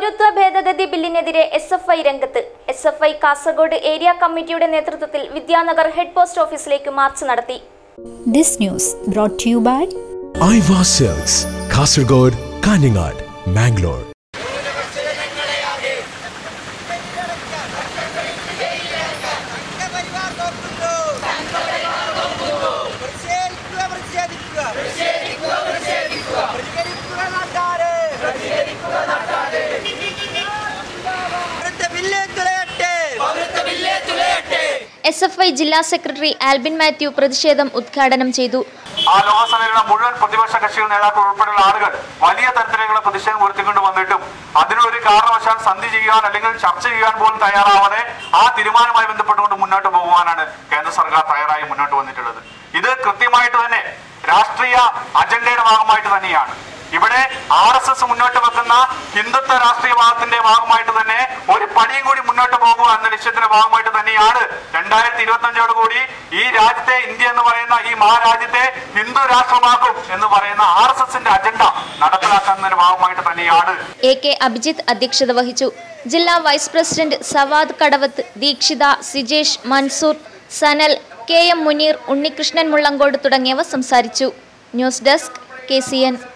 പൗരത്വ ഭേദഗതി ബില്ലിനെതിരെ എസ് എഫ് ഐ രംഗത്ത് S F I Kasaragod area കമ്മിറ്റിയുടെ നേതൃത്വത്തിൽ വിദ്യാനഗർ ഹെഡ് പോസ്റ്റ് ഓഫീസിലേക്ക് മാർച്ച് നടത്തി This news brought to you by Aiwa sales Kasaragod Kanhangad Mangalore Sangh Parivar നോക്കുന്നു പ്രതിഷേധിക്കുക പ്രതിഷേധിക്കുക പ്രതികരിക്കുക നാട്ടാരെ പൗരത്വ ബില്ല് തുലയട്ടെ എസ് എഫ് ഐ ജില്ലാ സെക്രട്ടറി ആൽബിൻ മാത്യു പ്രതിഷേധം ഉദ്ഘാടനം ചെയ്തു ആ ലോകസഭയിലുള്ള മുഴുവൻ പ്രതിപക്ഷ കക്ഷികൾ നേതാക്കൾ ഉൾപ്പെടെയുള്ള ആളുകൾ വലിയ തരത്തിലുള്ള പ്രതിഷേധം ഉയർത്തിക്കൊണ്ട് വന്നിട്ടും അതിനൊരു കാരണവശാൽ സന്ധി ചെയ്യാൻ അല്ലെങ്കിൽ ചർച്ച ചെയ്യാൻ പോലും തയ്യാറാവാതെ ആ തീരുമാനവുമായി ബന്ധപ്പെട്ടുകൊണ്ട് മുന്നോട്ട് പോകുവാനാണ് കേന്ദ്ര സർക്കാർ തയ്യാറായി മുന്നോട്ട് വന്നിട്ടുള്ളത് ഇത് കൃത്യമായിട്ട് തന്നെ രാഷ്ട്രീയ അജണ്ടയുടെ ഭാഗമായിട്ട് തന്നെയാണ് ഇവിടെ ആർ എസ് എസ് മുന്നോട്ട് വെക്കുന്ന ഹിന്ദുത്വ രാഷ്ട്രീയവാദത്തിന്റെ ഭാഗമായിട്ട് തന്നെ ഒരു പടിയും കൂടി മുന്നോട്ട് പോകുക എന്ന ലക്ഷ്യത്തിന്റെ ഭാഗമായിട്ട് തന്നെയാണ് രണ്ടായിരത്തി ഇരുപത്തി അഞ്ചോട് കൂടി ഈ രാജ്യത്തെ ഇന്ത്യ എന്ന് പറയുന്ന ഈ മഹാരാജ്യത്തെ ഹിന്ദു രാഷ്ട്രമാക്കും എന്ന് പറയുന്ന ആർ എസ് എസിന്റെ അജണ്ട നടപ്പിലാക്കുന്നതിന്റെ ഭാഗമായിട്ട് തന്നെയാണ് എ കെ അഭിജിത്ത് അധ്യക്ഷത വഹിച്ചു ജില്ലാ vice president Sawad Kadavath Deekshitha Sijesh Mansoor Sanal K M Muneer Unnikrishnan Mullankode തുടങ്ങിയവർ സംസാരിച്ചു news desk K C N